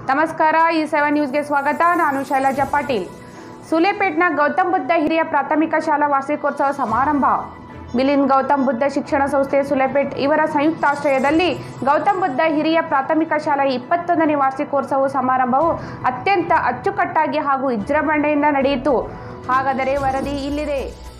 ನಮಸ್ಕಾರ ಈ ಸೆವೆನ್ ನ್ಯೂಸ್ಗೆ ಸ್ವಾಗತ ನಾನು ಶೈಲಜಾ ಪಾಟೀಲ್ ಸುಲೇಪೇಟ್ನ ಗೌತಮ್ ಬುದ್ಧ ಹಿರಿಯ ಪ್ರಾಥಮಿಕ ಶಾಲಾ ವಾರ್ಷಿಕೋತ್ಸವ ಸಮಾರಂಭ ಮಿಲಿನ್ ಗೌತಮ್ ಬುದ್ಧ ಶಿಕ್ಷಣ ಸಂಸ್ಥೆ ಸುಲೇಪೇಟ್ ಇವರ ಸಂಯುಕ್ತಾಶ್ರಯದಲ್ಲಿ ಗೌತಮ್ ಬುದ್ಧ ಹಿರಿಯ ಪ್ರಾಥಮಿಕ ಶಾಲಾ ಇಪ್ಪತ್ತೊಂದನೇ ವಾರ್ಷಿಕೋತ್ಸವ ಸಮಾರಂಭವು ಅತ್ಯಂತ ಅಚ್ಚುಕಟ್ಟಾಗಿ ಹಾಗೂ ವಿಜೃಂಭಣೆಯಿಂದ ನಡೆಯಿತು ಹಾಗಾದರೆ ವರದಿ ಇಲ್ಲಿದೆ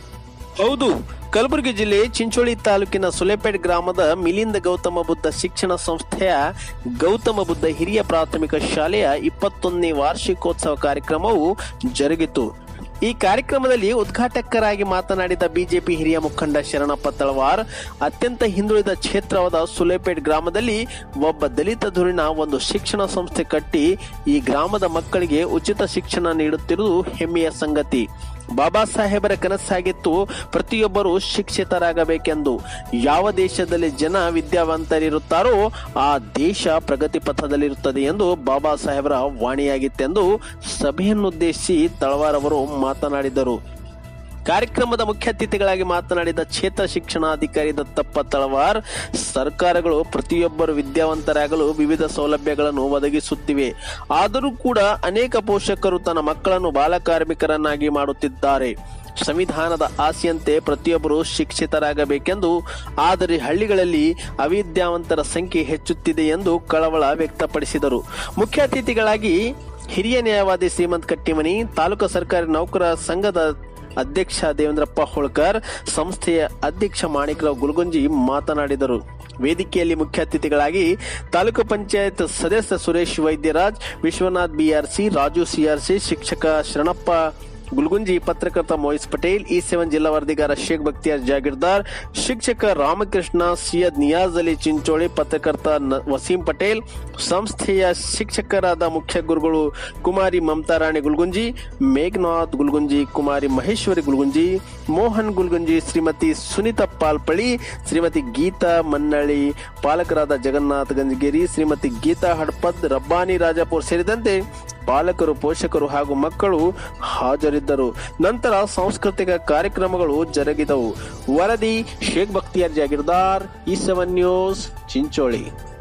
ಹೌದು ಕಲಬುರಗಿ ಜಿಲ್ಲೆ ಚಿಂಚೋಳಿ ತಾಲೂಕಿನ ಸುಲೇಪೇಟ್ ಗ್ರಾಮದ ಮಿಲಿಂದ ಗೌತಮ ಬುದ್ಧ ಶಿಕ್ಷಣ ಸಂಸ್ಥೆಯ ಗೌತಮ ಬುದ್ಧ ಹಿರಿಯ ಪ್ರಾಥಮಿಕ ಶಾಲೆಯ ಇಪ್ಪತ್ತೊಂದನೇ ವಾರ್ಷಿಕೋತ್ಸವ ಕಾರ್ಯಕ್ರಮವು ಜರುಗಿತು ಈ ಕಾರ್ಯಕ್ರಮದಲ್ಲಿ ಉದ್ಘಾಟಕರಾಗಿ ಮಾತನಾಡಿದ ಬಿಜೆಪಿ ಹಿರಿಯ ಮುಖಂಡ ಶರಣಪ್ಪ ತಳವಾರ್ ಅತ್ಯಂತ ಹಿಂದುಳಿದ ಕ್ಷೇತ್ರವಾದ ಸುಲೇಪೇಟ್ ಗ್ರಾಮದಲ್ಲಿ ಒಬ್ಬ ದಲಿತ ಧುರಿನ ಒಂದು ಶಿಕ್ಷಣ ಸಂಸ್ಥೆ ಕಟ್ಟಿ ಈ ಗ್ರಾಮದ ಮಕ್ಕಳಿಗೆ ಉಚಿತ ಶಿಕ್ಷಣ ನೀಡುತ್ತಿರುವುದು ಹೆಮ್ಮೆಯ ಸಂಗತಿ ಬಾಬಾ ಸಾಹೇಬರ ಕನಸಾಗಿತ್ತು ಪ್ರತಿಯೊಬ್ಬರು ಶಿಕ್ಷಿತರಾಗಬೇಕೆಂದು ಯಾವ ದೇಶದಲ್ಲಿ ಜನ ವಿದ್ಯಾವಂತರಿರುತ್ತಾರೋ ಆ ದೇಶ ಪ್ರಗತಿ ಪಥದಲ್ಲಿರುತ್ತದೆ ಎಂದು ಬಾಬಾ ಸಾಹೇಬರ ವಾಣಿಯಾಗಿತ್ತೆಂದು ಸಭೆಯನ್ನುದ್ದೇಶಿಸಿ ತಳವಾರ್ ಅವರು ಮಾತನಾಡಿದರು ಕಾರ್ಯಕ್ರಮದ ಮುಖ್ಯ ಅತಿಥಿಗಳಾಗಿ ಮಾತನಾಡಿದ ಕ್ಷೇತ್ರ ಶಿಕ್ಷಣಾಧಿಕಾರಿ ದತ್ತಪ್ಪ ತಳವಾರ್ ಸರ್ಕಾರಗಳು ಪ್ರತಿಯೊಬ್ಬರು ವಿದ್ಯಾವಂತರಾಗಲು ವಿವಿಧ ಸೌಲಭ್ಯಗಳನ್ನು ಒದಗಿಸುತ್ತಿವೆ ಆದರೂ ಕೂಡ ಅನೇಕ ಪೋಷಕರು ತನ್ನ ಮಕ್ಕಳನ್ನು ಬಾಲಕಾರ್ಮಿಕರನ್ನಾಗಿ ಮಾಡುತ್ತಿದ್ದಾರೆ ಸಂವಿಧಾನದ ಆಸೆಯಂತೆ ಪ್ರತಿಯೊಬ್ಬರು ಶಿಕ್ಷಿತರಾಗಬೇಕೆಂದು ಆದರೆ ಹಳ್ಳಿಗಳಲ್ಲಿ ಅವಿದ್ಯಾವಂತರ ಸಂಖ್ಯೆ ಹೆಚ್ಚುತ್ತಿದೆ ಎಂದು ಕಳವಳ ವ್ಯಕ್ತಪಡಿಸಿದರು ಮುಖ್ಯ ಅತಿಥಿಗಳಾಗಿ ಹಿರಿಯ ನ್ಯಾಯವಾದಿ ಶ್ರೀಮಂತ್ ಕಟ್ಟಿಮನಿ ತಾಲೂಕು ಸರ್ಕಾರಿ ನೌಕರ ಸಂಘದ ಅಧ್ಯಕ್ಷ ದೇವೇಂದ್ರಪ್ಪ ಹೋಳ್ಕರ್ ಸಂಸ್ಥೆಯ ಅಧ್ಯಕ್ಷ ಮಾಣಿಕರಾವ್ ಗುಲ್ಗುಂಜಿ ಮಾತನಾಡಿದರು ವೇದಿಕೆಯಲ್ಲಿ ಮುಖ್ಯ ಅತಿಥಿಗಳಾಗಿ ತಾಲೂಕು ಪಂಚಾಯತ್ ಸದಸ್ಯ ಸುರೇಶ್ ವೈದ್ಯರಾಜ್ ವಿಶ್ವನಾಥ್ ಬಿಆರ್ಸಿ ರಾಜು ಸಿಆರ್ಸಿ ಶಿಕ್ಷಕ ಶರಣಪ್ಪ ಗುಲ್ಗುಂಜಿ ಪತ್ರಕರ್ತ ಮೋಯಿಸ್ ಪಟೇಲ್ ಈ ಸೆವೆನ್ ಜಿಲ್ಲಾ ವರದಿಗಾರ ಶೇಖ್ ಬಕ್ತಿಯಾರ್ ಜಾಗೀರ್ದಾರ್ ಶಿಕ್ಷಕ ರಾಮಕೃಷ್ಣ ಸಿಯದ್ ನಿಯಾಜ್ ಅಲಿ ಚಿಂಚೋಳಿ ಪತ್ರಕರ್ತ ನ- ವಸೀಂ ಪಟೇಲ್ ಸಂಸ್ಥೆಯ ಶಿಕ್ಷಕರಾದ ಮುಖ್ಯ ಗುರುಗಳು ಕುಮಾರಿ ಮಮತಾ ರಾಣಿ ಗುಲ್ಗುಂಜಿ ಮೇಘನಾಥ್ ಗುಲ್ಗುಂಜಿ ಕುಮಾರಿ ಮಹೇಶ್ವರಿ ಗುಲ್ಗುಂಜಿ ಮೋಹನ್ ಗುಲ್ಗುಂಜಿ ಶ್ರೀಮತಿ ಸುನೀತಾ ಪಾಲ್ಪಳಿ ಶ್ರೀಮತಿ ಗೀತಾ ಮನ್ನಳ್ಳಿ ಪಾಲಕರಾದ ಜಗನ್ನಾಥ್ ಗಂಜಗೇರಿ ಶ್ರೀಮತಿ ಗೀತಾ ಹಡ್ಪದ್ ರಬ್ಬಾನಿ ರಾಜಾಪುರ್ ಸೇರಿದಂತೆ ಪಾಲಕರು ಪೋಷಕರು ಹಾಗೂ ಮಕ್ಕಳು ಹಾಜರಿದ್ದರು ನಂತರ ಸಾಂಸ್ಕೃತಿಕ ಕಾರ್ಯಕ್ರಮಗಳು ಜರುಗಿದವು ವರದಿ ಶೇಖ್ ಬಕ್ತಿಯಾರ್ ಜಾಗೀರ್ದಾರ್ ಈ ಸೆವೆನ್ ನ್ಯೂಸ್ ಚಿಂಚೋಳಿ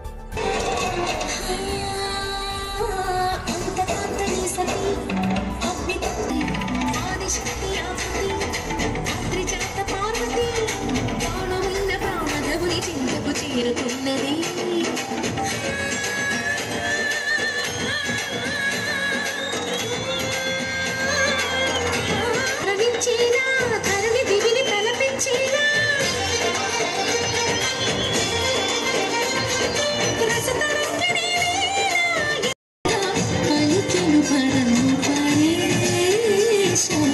చేరుతున్నది ప్రవించేలా ధరణి దివిని ప్రలపించేలా రసతరంగిణి పలికెను పడను పరేశం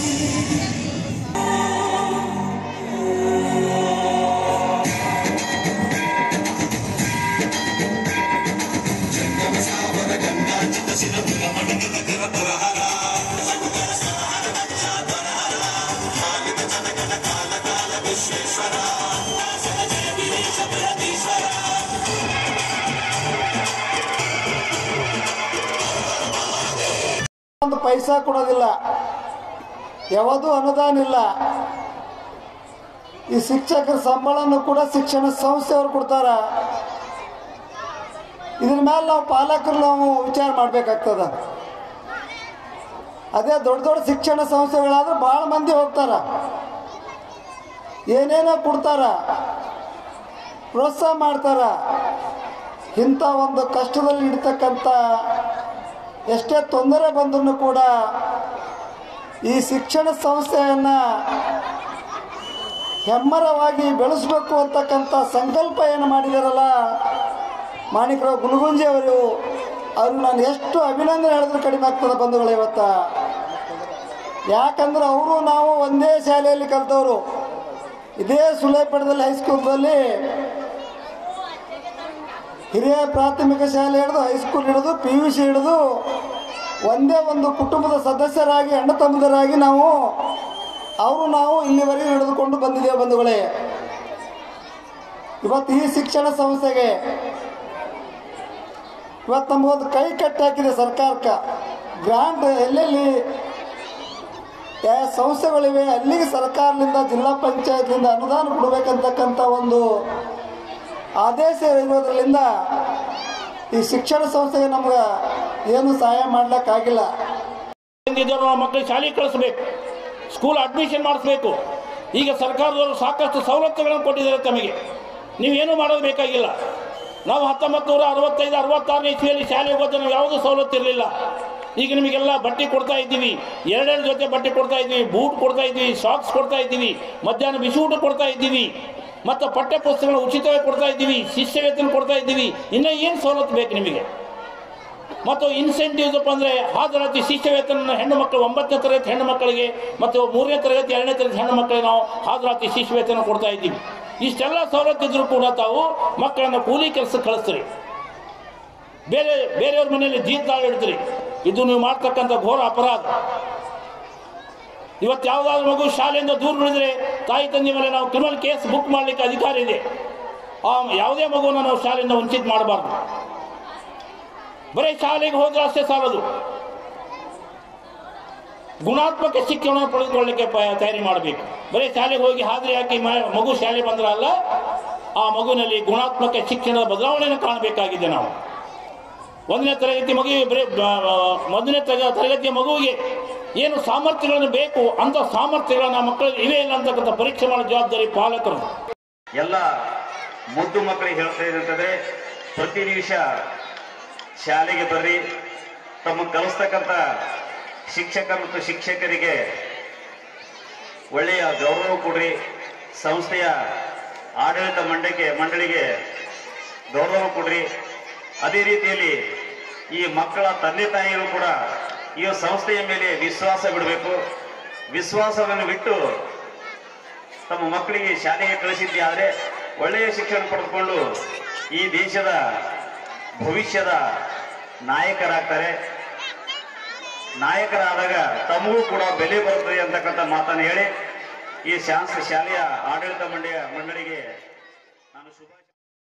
ಒಂದು ಪೈಸಾ ಕೊಡೋದಿಲ್ಲ ಯಾವುದು ಅನುದಾನ ಇಲ್ಲ ಈ ಶಿಕ್ಷಕರ ಸಂಬಳನು ಕೂಡ ಶಿಕ್ಷಣ ಸಂಸ್ಥೆಯವರು ಕೊಡ್ತಾರ ಇದ್ರ ಮೇಲೆ ನಾವು ಪಾಲಕರು ನಾವು ವಿಚಾರ ಮಾಡ್ಬೇಕಾಗ್ತದ ಅದೇ ದೊಡ್ಡ ದೊಡ್ಡ ಶಿಕ್ಷಣ ಸಂಸ್ಥೆಗಳಾದ್ರೆ ಭಾಳ ಮಂದಿ ಹೋಗ್ತಾರ ಏನೇನೋ ಕೊಡ್ತಾರ ಪ್ರೋತ್ಸಾಹ ಮಾಡ್ತಾರ ಇಂಥ ಒಂದು ಕಷ್ಟದಲ್ಲಿ ಇಡ್ತಕ್ಕಂಥ ಎಷ್ಟೇ ತೊಂದರೆ ಬಂದರೂ ಕೂಡ ಈ ಶಿಕ್ಷಣ ಸಂಸ್ಥೆಯನ್ನು ಹೆಮ್ಮರವಾಗಿ ಬೆಳೆಸಬೇಕು ಅಂತಕ್ಕಂಥ ಸಂಕಲ್ಪ ಏನು ಮಾಡಿದಾರಲ್ಲ ಮಾಣಿಕರಾವ್ ಗುಲ್ಗುಂಜಿ ಅವರು ಅವ್ರು ನಾನು ಎಷ್ಟು ಅಭಿನಂದನೆ ಹೇಳಿದ್ರು ಕಡಿಮೆ ಆಗ್ತದೆ ಬಂಧುಗಳು ಇವತ್ತ ಯಾಕಂದ್ರೆ ಅವರು ನಾವು ಒಂದೇ ಶಾಲೆಯಲ್ಲಿ ಕಲಿತವರು ಇದೇ ಸುಲೇಪೇಟದಲ್ಲಿ ಹೈಸ್ಕೂಲ್ದಲ್ಲಿ ಹಿರಿಯ ಪ್ರಾಥಮಿಕ ಶಾಲೆ ಹಿಡಿದು ಹೈಸ್ಕೂಲ್ ಹಿಡಿದು ಪಿ ಯು ಸಿ ಹಿಡಿದು ಒಂದೇ ಒಂದು ಕುಟುಂಬದ ಸದಸ್ಯರಾಗಿ ಅಣ್ಣ ತಮ್ಮದರಾಗಿ ನಾವು ಅವರು ನಾವು ಇಲ್ಲಿವರೆಗೆ ಹಿಡಿದುಕೊಂಡು ಬಂದಿದ್ದೇವೆ ಬಂಧುಗಳೇ ಇವತ್ತು ಈ ಶಿಕ್ಷಣ ಸಂಸ್ಥೆಗೆ ಇವತ್ತು ನಮಗೊಂದು ಕೈ ಕಟ್ಟಿ ಹಾಕಿದೆ ಸರ್ಕಾರಕ್ಕೆ ಗ್ರಾಂಟ್ ಎಲ್ಲೆಲ್ಲಿ ಯಾವ ಸಂಸ್ಥೆಗಳಿವೆ ಅಲ್ಲಿಗೆ ಸರ್ಕಾರದಿಂದ ಜಿಲ್ಲಾ ಪಂಚಾಯತ್ನಿಂದ ಅನುದಾನ ಕೊಡಬೇಕಂತಕ್ಕಂಥ ಒಂದು ಆದೇಶ ಇರೋದ್ರಿಂದ ಈ ಶಿಕ್ಷಣ ಸಂಸ್ಥೆಗೆ ನಮ್ಗೆ ಏನು ಸಹಾಯ ಮಾಡ್ಲಿಕ್ಕಾಗಿಲ್ಲ ಇದ್ದವರು ನಮ್ಮ ಮಕ್ಕಳಿಗೆ ಶಾಲೆಗೆ ಕಳಿಸ್ಬೇಕು ಸ್ಕೂಲ್ ಅಡ್ಮಿಷನ್ ಮಾಡಿಸ್ಬೇಕು ಈಗ ಸರ್ಕಾರದವರು ಸಾಕಷ್ಟು ಸವಲತ್ತುಗಳನ್ನು ಕೊಟ್ಟಿದ್ದಾರೆ ತಮಗೆ ನೀವೇನು ಮಾಡೋದು ಬೇಕಾಗಿಲ್ಲ ನಾವು ಹತ್ತೊಂಬತ್ತು ನೂರ ಅರವತ್ತೈದು ಅರವತ್ತಾರನೇ ಇಸ್ವಿಯಲ್ಲಿ ಶಾಲೆಗೆ ಹೋದ ನಾವು ಯಾವುದೂ ಸವಲತ್ತು ಇರಲಿಲ್ಲ ಈಗ ನಿಮಗೆಲ್ಲ ಬಟ್ಟೆ ಕೊಡ್ತಾ ಇದ್ದೀವಿ ಎರಡೆರಡು ಜೊತೆ ಬಟ್ಟೆ ಕೊಡ್ತಾ ಇದ್ದೀವಿ ಬೂಟ್ ಕೊಡ್ತಾ ಇದ್ದೀವಿ ಸಾಕ್ಸ್ ಕೊಡ್ತಾ ಇದ್ದೀವಿ ಮಧ್ಯಾಹ್ನ ಬಿಸಿ ಊಟ ಕೊಡ್ತಾ ಇದ್ದೀವಿ ಮತ್ತು ಪಠ್ಯ ಪುಸ್ತಕಗಳು ಉಚಿತವಾಗಿ ಕೊಡ್ತಾ ಇದ್ದೀವಿ ಶಿಷ್ಯ ವೇತನ ಕೊಡ್ತಾ ಇದ್ದೀವಿ ಇನ್ನೂ ಏನು ಸವಲತ್ತು ಬೇಕು ನಿಮಗೆ ಮತ್ತು ಇನ್ಸೆಂಟಿವ್ಸ್ ಅಪ್ಪ ಅಂದರೆ ಹಾಜರಾತಿ ಶಿಷ್ಯ ವೇತನ ಹೆಣ್ಣು ಮಕ್ಕಳು ಒಂಬತ್ತನೇ ತರಗತಿ ಹೆಣ್ಣು ಮಕ್ಕಳಿಗೆ ಮತ್ತು ಮೂರನೇ ತರಗತಿ ಎರಡನೇ ತರಗತಿ ಹೆಣ್ಣು ಮಕ್ಕಳಿಗೆ ನಾವು ಹಾಜರಾತಿ ಶಿಷ್ಯ ವೇತನ ಕೊಡ್ತಾ ಇದ್ದೀವಿ ಇಷ್ಟೆಲ್ಲ ಸವಲತ್ತು ಇದ್ರೂ ಕೂಡ ತಾವು ಮಕ್ಕಳನ್ನು ಕೂಲಿ ಕೆಲಸಕ್ಕೆ ಕಳಿಸ್ತೀರಿ ಬೇರೆ ಬೇರೆಯವ್ರ ಮನೆಯಲ್ಲಿ ಜೀತಾಳು ಇಡ್ತೀರಿ ಇದು ನೀವು ಮಾಡ್ತಕ್ಕಂಥ ಘೋರ ಅಪರಾಧ ಇವತ್ತು ಯಾವುದಾದ್ರೂ ಮಗು ಶಾಲೆಯಿಂದ ದೂರ ಉಳಿದ್ರೆ ತಾಯಿ ತಂದೆ ಮೇಲೆ ನಾವು ಕ್ರಿಮಿನಲ್ ಕೇಸ್ ಬುಕ್ ಮಾಡಲಿಕ್ಕೆ ಅಧಿಕಾರ ಇದೆ ಆ ಯಾವುದೇ ಮಗುವನ್ನು ನಾವು ಶಾಲೆಯಿಂದ ವಂಚಿತ ಮಾಡಬಾರ್ದು ಬರೀ ಶಾಲೆಗೆ ಹೋದ್ರೆ ಅಷ್ಟೇ ಸಾಲದು ಗುಣಾತ್ಮಕ ಶಿಕ್ಷಣ ಪಡೆದುಕೊಳ್ಳಿಕ್ಕೆ ಪ- ತಯಾರಿ ಮಾಡಬೇಕು ಬರೀ ಶಾಲೆಗೆ ಹೋಗಿ ಹಾಜರಿ ಹಾಕಿ ಮ- ಮಗು ಶಾಲೆ ಬಂದ್ರೆ ಅಲ್ಲ ಆ ಮಗುವಿನಲ್ಲಿ ಗುಣಾತ್ಮಕ ಶಿಕ್ಷಣದ ಬದಲಾವಣೆಯನ್ನು ಕಾಣಬೇಕಾಗಿದೆ ನಾವು ಒಂದನೇ ತರಗತಿ ಮಗುವಿಗೆ ಬರೀ ಬ- ಬ- ಮೊದಲನೇ ತರಗ- ತರಗತಿಯ ಮಗುವಿಗೆ ಏನು ಸಾಮರ್ಥ್ಯಗಳನ್ನು ಬೇಕು ಅಂತ ಸಾಮರ್ಥ್ಯಗಳನ್ನ ಆ ಮಕ್ಕಳಿಗೆ ಇವೆ ಇಲ್ಲ ಅಂತಕ್ಕಂಥ ಪರೀಕ್ಷೆ ಮಾಡೋ ಜವಾಬ್ದಾರಿ ಪಾಲಕರು ಎಲ್ಲ ಮುದ್ದು ಮಕ್ಕಳಿಗೆ ಹೇಳ್ತಾ ಇದಂತಂದ್ರೆ ಪ್ರತಿ ನಿಮಿಷ ಶಾಲೆಗೆ ಬರ್ರಿ ತಮ್ಮ ಕಲಿಸ್ತಕ್ಕಂಥ ಶಿಕ್ಷಕ ಮತ್ತು ಶಿಕ್ಷಕರಿಗೆ ಒಳ್ಳೆಯ ಗೌರವ ಕೊಡ್ರಿ ಸಂಸ್ಥೆಯ ಆಡಳಿತ ಮಂಡಳಿಗೆ ಮಂಡಳಿಗೆ ಗೌರವ ಕೊಡ್ರಿ ಅದೇ ರೀತಿಯಲ್ಲಿ ಈ ಮಕ್ಕಳ ತಂದೆ ತಾಯಿಗಳು ಕೂಡ ಈ ಸಂಸ್ಥೆಯ ಮೇಲೆ ವಿಶ್ವಾಸ ಬಿಡಬೇಕು ವಿಶ್ವಾಸವನ್ನು ಬಿಟ್ಟು ತಮ್ಮ ಮಕ್ಕಳಿಗೆ ಶಾಲೆಗೆ ಕಳಿಸಿದ್ದೆ ಆದರೆ ಒಳ್ಳೆಯ ಶಿಕ್ಷಣ ಪಡೆದುಕೊಂಡು ಈ ದೇಶದ ಭವಿಷ್ಯದ ನಾಯಕರಾಗ್ತಾರೆ ನಾಯಕರಾದಾಗ ತಮಗೂ ಕೂಡ ಬೆಲೆ ಬರುತ್ತದೆ ಅಂತಕ್ಕಂಥ ಮಾತನ್ನು ಹೇಳಿ ಈ ಶಾಂತ ಶಾಲೆಯ ಆಡಳಿತ ಮಂಡಳಿಯ ಮಂಡಳಿಗೆ ನಾನು ಶುಭಾಶಯ